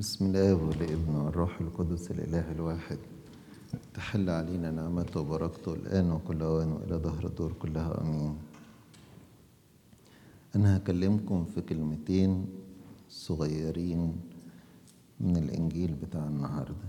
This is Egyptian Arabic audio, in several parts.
بسم الله والابن والروح القدس الإله الواحد تحل علينا نعمته وبركته الآن وكل أوان وإلى ظهر الدور كلها أمين أنا هكلمكم في كلمتين صغيرين من الإنجيل بتاع النهاردة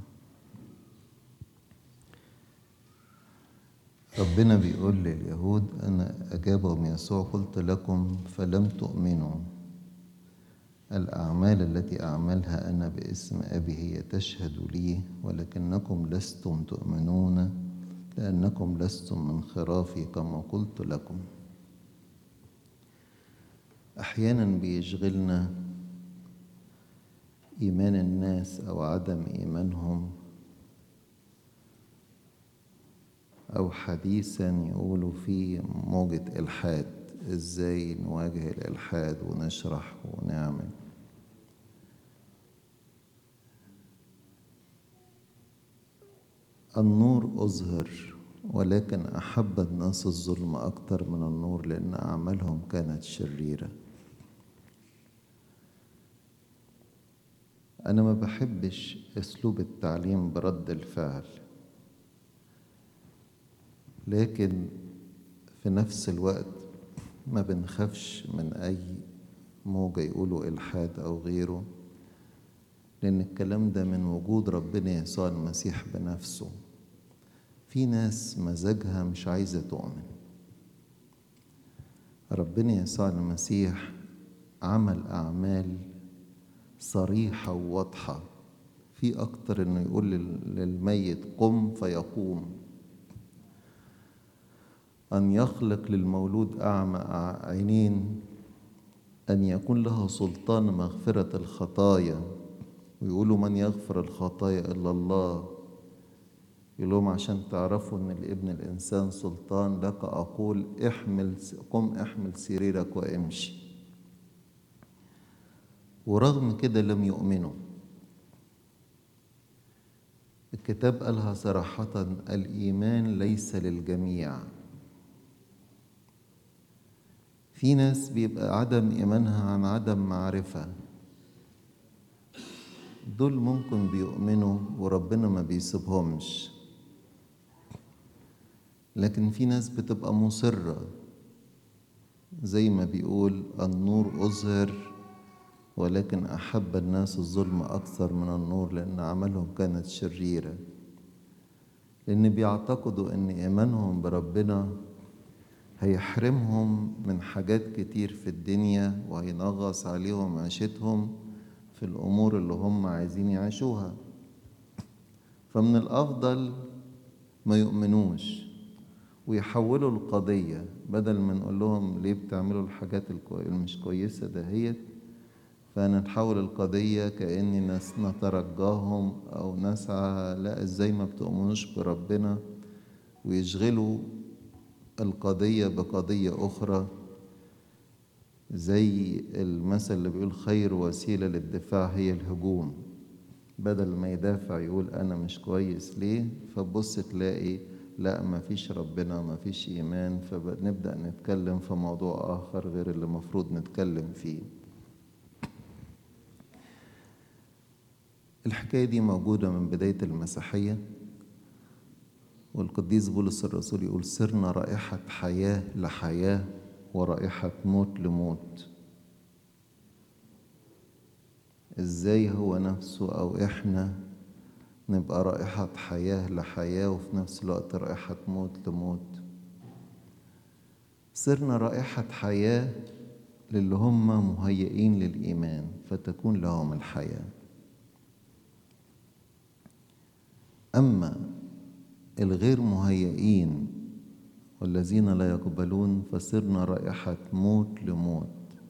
ربنا بيقول لليهود أنا أجابهم يسوع قلت لكم فلم تؤمنوا الأعمال التي أعملها أنا باسم أبي هي تشهد لي ولكنكم لستم تؤمنون لأنكم لستم من خرافي كما قلت لكم أحيانا بيشغلنا إيمان الناس أو عدم إيمانهم أو حديثا يقولوا في موجة إلحاد إزاي نواجه الإلحاد ونشرح ونعمل النور أظهر ولكن أحب الناس الظلم أكثر من النور لأن أعمالهم كانت شريرة أنا ما بحبش أسلوب التعليم برد الفعل لكن في نفس الوقت ما بنخافش من أي موجة يقولوا إلحاد أو غيره لأن الكلام ده من وجود ربنا يسوع المسيح بنفسه في ناس مزاجها مش عايزة تؤمن ربنا يسوع المسيح عمل أعمال صريحة وواضحة في أكتر إنه يقول للميت قم فيقوم أن يخلق للمولود أعمى عينين أن يكون له سلطان مغفرة الخطايا ويقولوا من يغفر الخطايا إلا الله يقول لهم عشان تعرفوا ان الابن الانسان سلطان لك اقول احمل قم احمل سريرك وامشي ورغم كده لم يؤمنوا الكتاب قالها صراحة الإيمان ليس للجميع في ناس بيبقى عدم إيمانها عن عدم معرفة دول ممكن بيؤمنوا وربنا ما بيسيبهمش لكن في ناس بتبقى مصرة زي ما بيقول النور أظهر ولكن أحب الناس الظلم أكثر من النور لأن عملهم كانت شريرة لأن بيعتقدوا أن إيمانهم بربنا هيحرمهم من حاجات كتير في الدنيا وهينغص عليهم عيشتهم في الأمور اللي هم عايزين يعيشوها فمن الأفضل ما يؤمنوش ويحولوا القضية بدل ما نقول لهم ليه بتعملوا الحاجات المش كويسة دهيت فنتحول القضية كأن نترجاهم أو نسعى لا ازاي ما بتؤمنوش بربنا ويشغلوا القضية بقضية أخرى زي المثل اللي بيقول خير وسيلة للدفاع هي الهجوم بدل ما يدافع يقول أنا مش كويس ليه فبص تلاقي لا ما فيش ربنا ما فيش إيمان فنبدأ نتكلم في موضوع آخر غير اللي المفروض نتكلم فيه الحكاية دي موجودة من بداية المسيحية والقديس بولس الرسول يقول سرنا رائحة حياة لحياة ورائحة موت لموت ازاي هو نفسه او احنا نبقى رائحة حياة لحياة وفي نفس الوقت رائحة موت لموت صرنا رائحة حياة للي هم مهيئين للإيمان فتكون لهم الحياة أما الغير مهيئين والذين لا يقبلون فصرنا رائحة موت لموت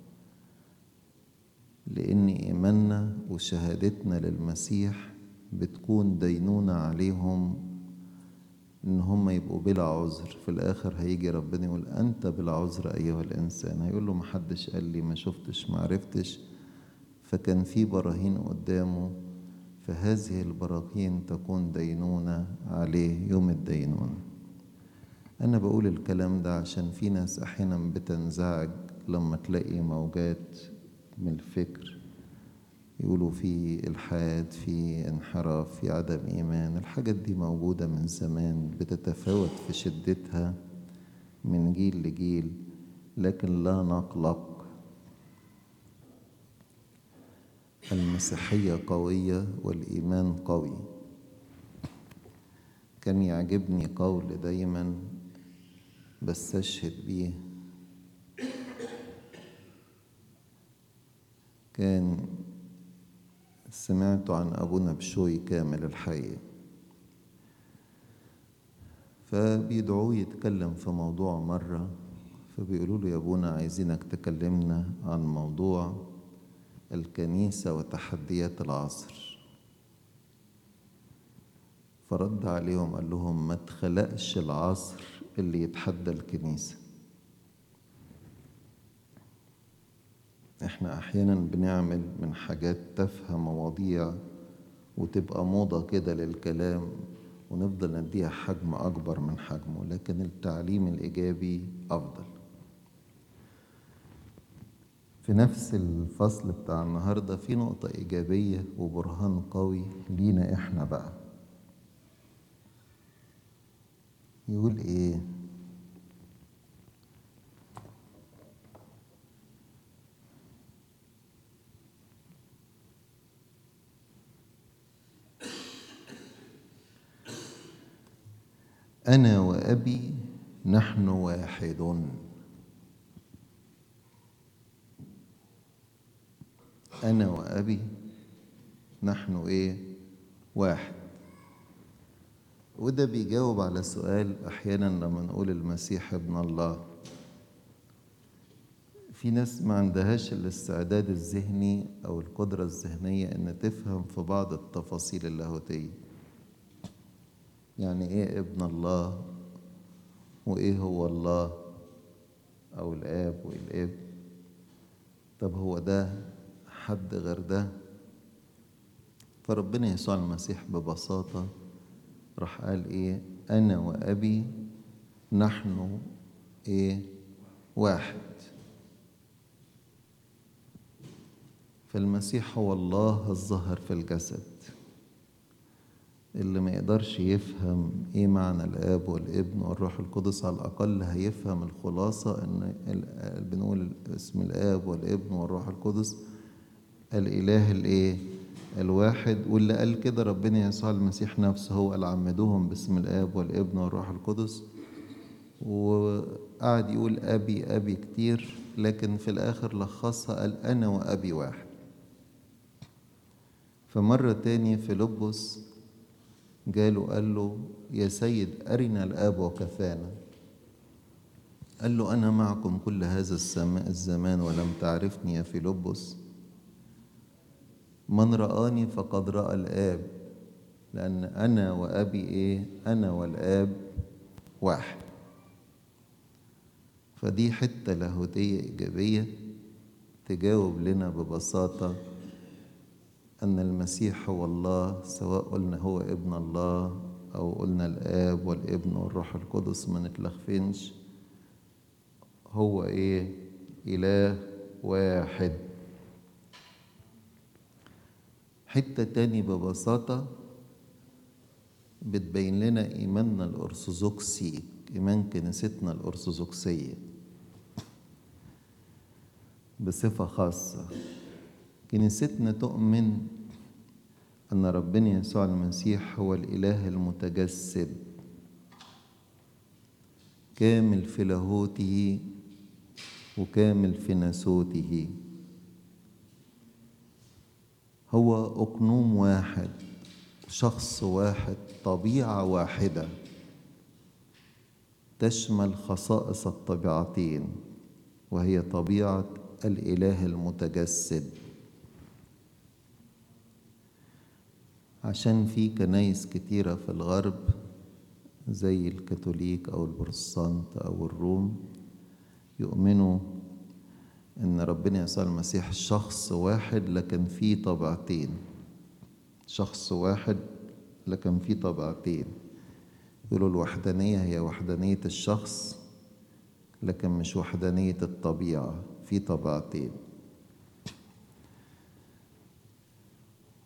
لأن إيماننا وشهادتنا للمسيح بتكون دينونة عليهم إن هم يبقوا بلا عذر في الآخر هيجي ربنا يقول أنت بلا عذر أيها الإنسان هيقول له محدش قال لي ما شفتش ما عرفتش فكان في براهين قدامه فهذه البراهين تكون دينونة عليه يوم الدينونة أنا بقول الكلام ده عشان في ناس أحيانا بتنزعج لما تلاقي موجات من الفكر يقولوا في إلحاد في انحراف في عدم إيمان الحاجات دي موجودة من زمان بتتفاوت في شدتها من جيل لجيل لكن لا نقلق المسيحية قوية والإيمان قوي كان يعجبني قول دايما بستشهد بيه كان سمعت عن أبونا بشوي كامل الحقيقة فبيدعوه يتكلم في موضوع مرة فبيقولوا له يا أبونا عايزينك تكلمنا عن موضوع الكنيسة وتحديات العصر فرد عليهم قال لهم ما تخلقش العصر اللي يتحدى الكنيسة احنا احيانا بنعمل من حاجات تافهة مواضيع وتبقى موضة كده للكلام ونفضل نديها حجم أكبر من حجمه لكن التعليم الإيجابي أفضل في نفس الفصل بتاع النهاردة في نقطة إيجابية وبرهان قوي لينا إحنا بقى يقول إيه أنا وأبي نحن واحد أنا وأبي نحن إيه واحد وده بيجاوب على سؤال أحيانا لما نقول المسيح ابن الله في ناس ما عندهاش الاستعداد الذهني أو القدرة الذهنية إن تفهم في بعض التفاصيل اللاهوتية يعني إيه ابن الله وإيه هو الله أو الآب والابن طب هو ده حد غير ده فربنا يسوع المسيح ببساطة راح قال إيه أنا وأبي نحن إيه واحد فالمسيح هو الله الظهر في الجسد اللي ما يقدرش يفهم ايه معنى الاب والابن والروح القدس على الاقل هيفهم الخلاصه ان بنقول اسم الاب والابن والروح القدس الاله الايه الواحد واللي قال كده ربنا يسوع المسيح نفسه هو قال عمدوهم باسم الاب والابن والروح القدس وقعد يقول ابي ابي كتير لكن في الاخر لخصها قال انا وابي واحد فمره تاني فيلبس جاله قال له يا سيد أرنا الآب وكفانا قال له أنا معكم كل هذا الزمان ولم تعرفني يا فيلبس من رآني فقد رأى الآب لأن أنا وأبي إيه أنا والآب واحد فدي حتة لاهوتية إيجابية تجاوب لنا ببساطة أن المسيح هو الله سواء قلنا هو ابن الله أو قلنا الآب والابن والروح القدس ما نتلخفنش هو إيه إله واحد حتة تاني ببساطة بتبين لنا إيماننا الأرثوذكسي إيمان كنيستنا الأرثوذكسية بصفة خاصة كنيستنا تؤمن أن ربنا يسوع المسيح هو الإله المتجسد كامل في لاهوته وكامل في ناسوته هو أقنوم واحد شخص واحد طبيعة واحدة تشمل خصائص الطبيعتين وهي طبيعة الإله المتجسد عشان في كنايس كتيرة في الغرب زي الكاثوليك أو البروتستانت أو الروم يؤمنوا إن ربنا يسوع المسيح شخص واحد لكن في طبيعتين شخص واحد لكن في طبيعتين يقولوا الوحدانية هي وحدانية الشخص لكن مش وحدانية الطبيعة في طبيعتين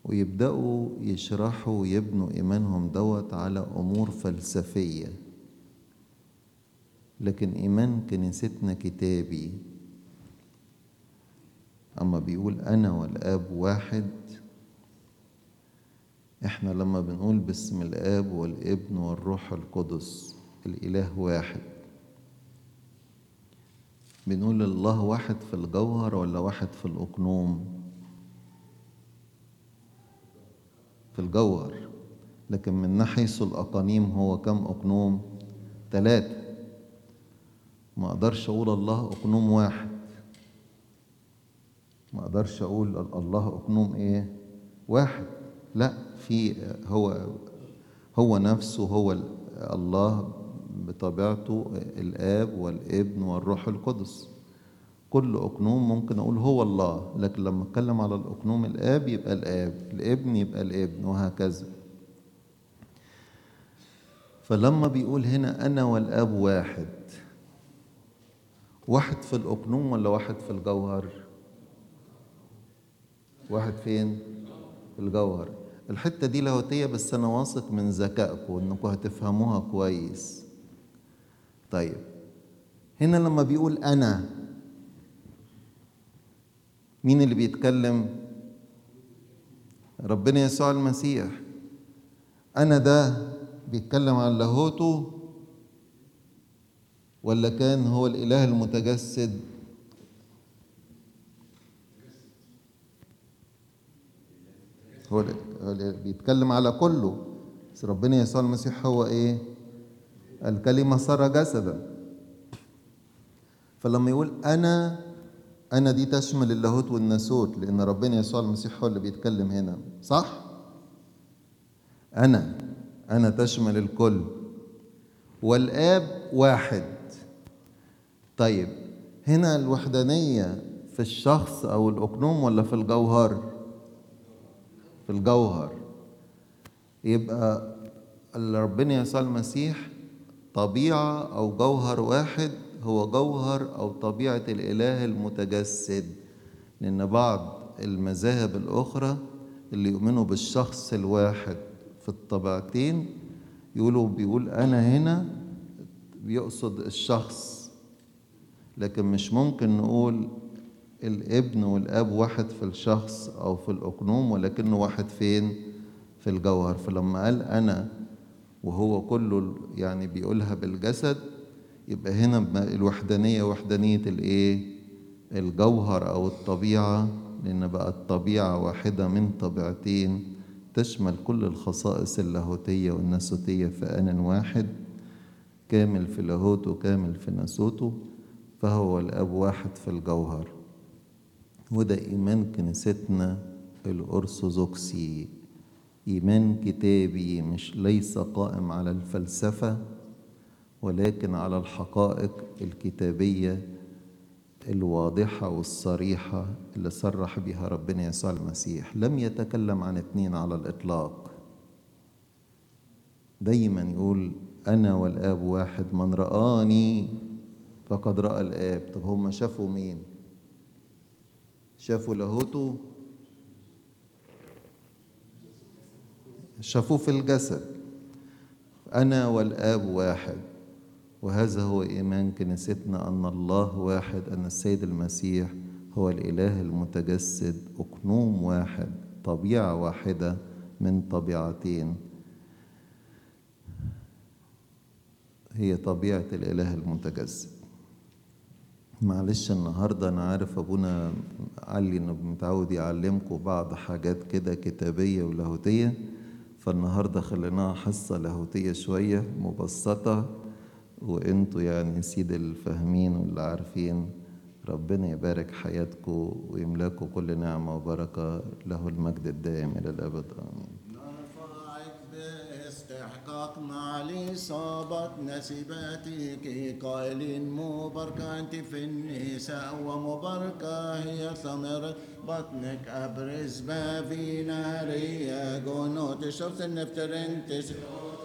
ويبدأوا يشرحوا ويبنوا إيمانهم دوت على أمور فلسفية لكن إيمان كنيستنا كتابي أما بيقول أنا والآب واحد إحنا لما بنقول باسم الآب والابن والروح القدس الإله واحد بنقول الله واحد في الجوهر ولا واحد في الأقنوم في الجوهر لكن من حيث الأقانيم هو كم أقنوم ثلاثة ما أقدرش أقول الله أقنوم واحد ما أقدرش أقول الله أقنوم إيه واحد لا في هو هو نفسه هو الله بطبيعته الآب والابن والروح القدس كل أقنوم ممكن أقول هو الله لكن لما أتكلم على الأقنوم الآب يبقى الآب الابن يبقى الابن وهكذا فلما بيقول هنا أنا والآب واحد واحد في الأقنوم ولا واحد في الجوهر واحد فين في الجوهر الحتة دي لاهوتية بس أنا واثق من ذكائكم إنكم هتفهموها كويس طيب هنا لما بيقول أنا مين اللي بيتكلم ربنا يسوع المسيح أنا ده بيتكلم عن لاهوته ولا كان هو الإله المتجسد هو اللي بيتكلم على كله بس ربنا يسوع المسيح هو ايه الكلمة صار جسدا فلما يقول أنا أنا دي تشمل اللاهوت والناسوت لأن ربنا يسوع المسيح هو اللي بيتكلم هنا صح؟ أنا أنا تشمل الكل والآب واحد طيب هنا الوحدانية في الشخص أو الأقنوم ولا في الجوهر؟ في الجوهر يبقى ربنا يسوع المسيح طبيعة أو جوهر واحد هو جوهر أو طبيعة الإله المتجسد لأن بعض المذاهب الأخرى اللي يؤمنوا بالشخص الواحد في الطبيعتين يقولوا بيقول أنا هنا بيقصد الشخص لكن مش ممكن نقول الابن والاب واحد في الشخص او في الاقنوم ولكنه واحد فين في الجوهر فلما قال انا وهو كله يعني بيقولها بالجسد يبقى هنا الوحدانيه وحدانيه الايه الجوهر او الطبيعه لان بقى الطبيعه واحده من طبيعتين تشمل كل الخصائص اللاهوتيه والناسوتيه في ان واحد كامل في لاهوته كامل في ناسوته فهو الاب واحد في الجوهر وده إيمان كنيستنا الأرثوذكسي إيمان كتابي مش ليس قائم على الفلسفة ولكن على الحقائق الكتابية الواضحة والصريحة اللي صرح بها ربنا يسوع المسيح لم يتكلم عن اتنين على الإطلاق دايما يقول أنا والآب واحد من رآني فقد رأى الآب طب هم شافوا مين؟ شافوا لاهوته شافوه في الجسد أنا والآب واحد وهذا هو إيمان كنيستنا أن الله واحد أن السيد المسيح هو الإله المتجسد أقنوم واحد طبيعة واحدة من طبيعتين هي طبيعة الإله المتجسد معلش النهاردة أنا عارف أبونا علي إنه متعود يعلمكم بعض حاجات كده كتابية ولاهوتية فالنهاردة خليناها حصة لاهوتية شوية مبسطة وانتوا يعني سيد الفاهمين واللي عارفين ربنا يبارك حياتكم ويملاكوا كل نعمة وبركة له المجد الدائم إلى الأبد آمين نرفعك باستحقاق مع الإصابة نسيباتك قائلين مباركة أنت في النساء ومباركة هي ثمرة بطنك أبرز بافي نارية جنوت شفت النفترين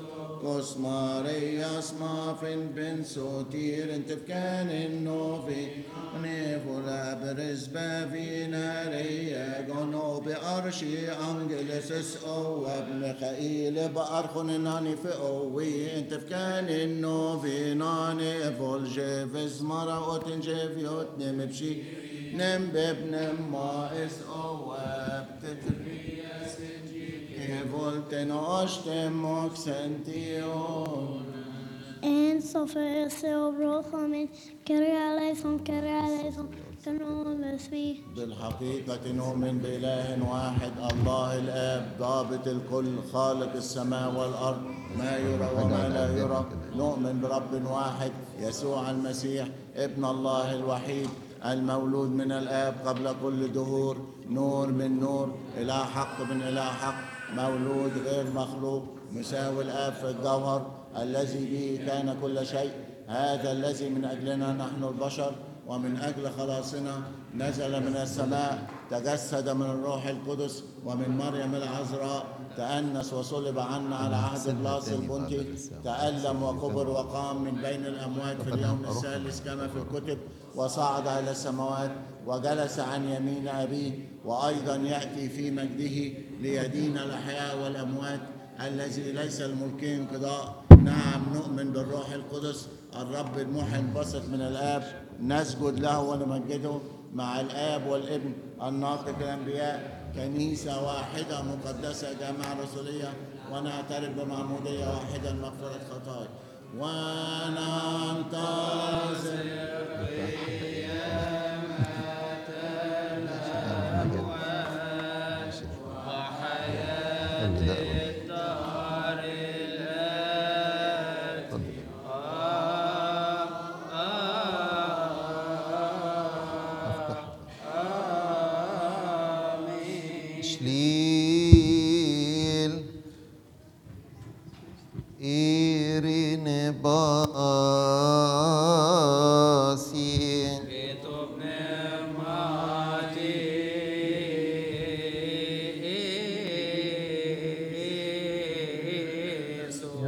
Kos Marias mafin ben sotir en tefkan en novi Nevola beres bavina reya gono be arshi angeles o ابن خيل بأرخن ناني في أوي انت في كان النوفي ناني فول جيفز مرة اوتن جيفيوت نم بشي نم ببنم ما اس او بتتري فولتن اشتم مكسنتيون En sofer seobrochamin, keri eleison, keri eleison, kanomes vi. بالحقيقة نؤمن بإله واحد الله الآب ضابط الكل خالق السماء والأرض ما يرى وما لا يرى نؤمن برب واحد يسوع المسيح ابن الله الوحيد المولود من الآب قبل كل دهور نور من نور إله حق من إله حق مولود غير مخلوق مساوي الآب في الجوهر الذي به كان كل شيء هذا الذي من أجلنا نحن البشر ومن أجل خلاصنا نزل من السماء تجسد من الروح القدس ومن مريم العذراء تأنس وصلب عنا على عهد بلاس البنطي تألم وكبر وقام من بين الأموات في اليوم الثالث كما في الكتب وصعد إلى السماوات وجلس عن يمين أبيه وأيضا يأتي في مجده ليدين الأحياء والأموات الذي ليس الملكين قضاء نعم نؤمن بالروح القدس الرب المحي البسط من الآب نسجد له ونمجده مع الآب والابن الناطق الأنبياء كنيسة واحدة مقدسة جامعة رسولية ونعترف بمعمودية واحدة لمغفرة خطايا وننتظر Şlil İrini bar